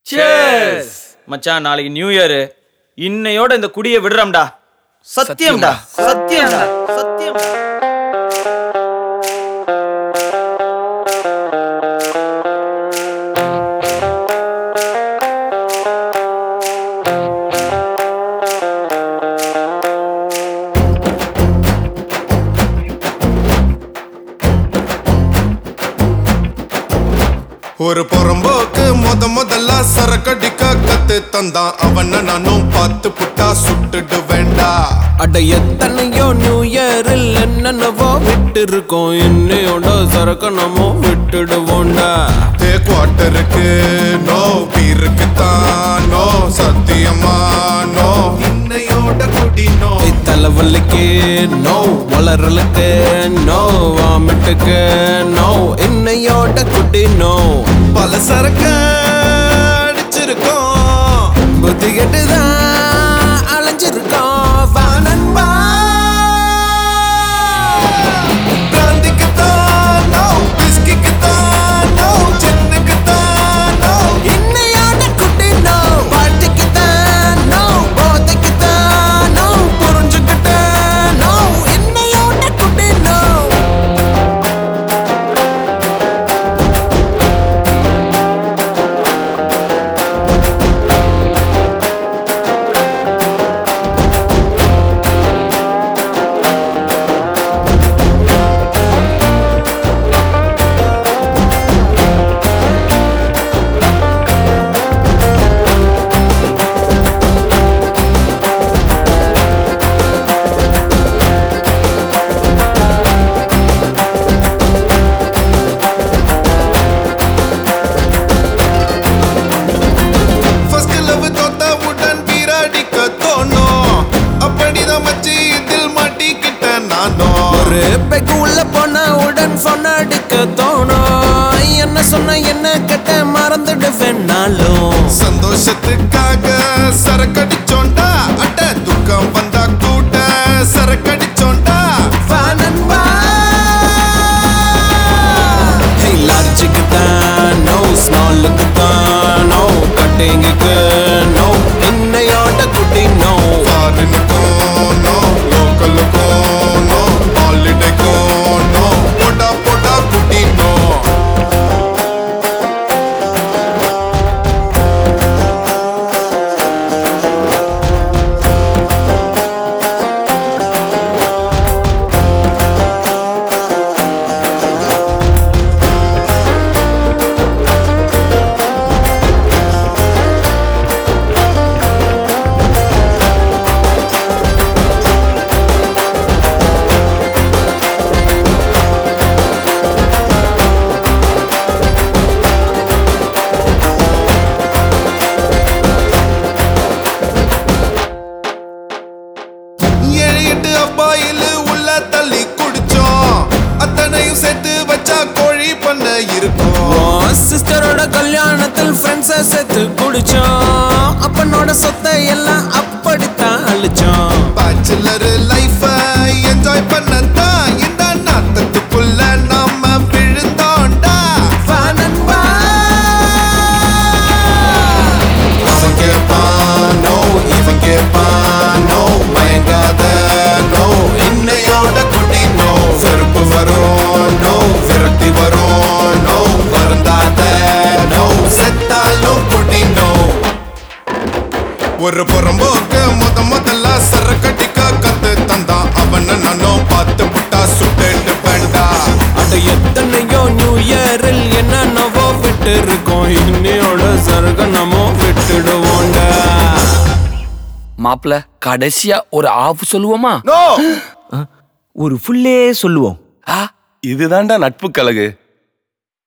chase மச்சான் நாளைக்கு new year இன்னையோட இந்த குடியை விடுறோம்டா சத்தியம்டா சத்தியம்டா சத்தியம் ஒரு புறம்போக்கு முத முதல்ல சரக்கடிக்க கத்து தந்தான் அவன நானும் பார்த்து புட்டா சுட்டுடு வேண்டா அட எத்தனையோ நியூ இயரில் என்னென்னவோ விட்டு இருக்கோம் என்னையோட சரக்கு நம்ம விட்டுடுவோண்டா தே குவார்டருக்கு நோ பீருக்கு தான் நோ சத்தியமா நோ இன்னையோட குடி நோ ஏய், தலைவலிக்கு நோ வளரலுக்கு நோ வாமிட்டுக்கு நோ என்னையோட குட்டி நோ பல சரக்கு அடிச்சிருக்கோம் புத்தி கெட்டுதான் அலைஞ்சிருக்கோம் வா நண்பா பிராந்திக்கு தான் நோ விஸ்கிக்கு தான் நோ ஜின்னுக்கு தான் நோ என்னையோட குட்டி நோ பாட்டிக்கு தான் நோ போதைக்கு தான் நோ புரிஞ்சுக்கிட்ட நோ என்னையோட குட்டி நோ ஃபர்ஸ்ட் லவ் தோத்தவுடன் வீராடிக்க தோணும் அப்படிதான் மச்சி இதில் மாட்டிக்கிட்ட நானும் ஒரு பெக்கு உள்ள போன உடன் பொண்ணு அடிக்க தோணும் என்ன சொன்ன என்ன கெட்ட மறந்துடுவேன் நாளும் சந்தோஷத்துக்காக சரக்கடிச்சோண்டா அட துக்கம் வந்தா கூட சரக்கடிச்சோண்டா வா நண்பா Hey, லாட்ஜுக்கு தான் நோ ஸ்மாலுக்கு தான் நோ கட்டிங்குக்கு நோ இன்னையோட குட்டி நோ ஃபாரினுக்கும் நோ லோக்கலுக்கும் நோ ஹாலிடேக்கும் நோ போடா போடா குட்டி நோ ஏழு எட்டு அப்பாயில் உள்ள தள்ளி குடிச்சோம் அத்தனையும் சேர்த்து வச்சா கோழி பண்ண இருக்கும் சிஸ்டரோட கல்யாணத்தில் ஃப்ரெண்ட்ஸை சேர்த்து குடிச்சோம் அப்பனோட சொத்தை எல்லாம் அப்படித்தான் அழிச்சோம் பேச்சுலர் லைஃப என்ஜாய் பண்ணத்தான் இந்த நாட்டத்துக்குள்ள நாம விழுந்தோண்டா வா நண்பா அவன் கேட்பான் நோ இவன் கேட்பான் நோ மயங்காத நோ இன்னையோட குடி நோ வெறுப்பு வரும் நோ விரக்தி வரும் நோ வருந்தாத நோ செத்தாலும் குடி நோ ஒரு புறம்போக்கு முத முதல்ல சரக்கடிக்க கத்து தந்தான் அவன நானும் பார்த்து புட்டா சுட்டு வேண்டா அட எத்தனையோ நியூ இயரில் என்னென்னவோ விட்டு இருக்கோம் இன்னையோட சருக நம்ம விட்டுடுவோண்டா மாப்பிள கடைசியா ஒரு ஆஃப் சொல்லுவோமா நோ ஒரு ஃபுல்லே சொல்லுவோம் ஆ இதுதான்டா நட்பு கழகு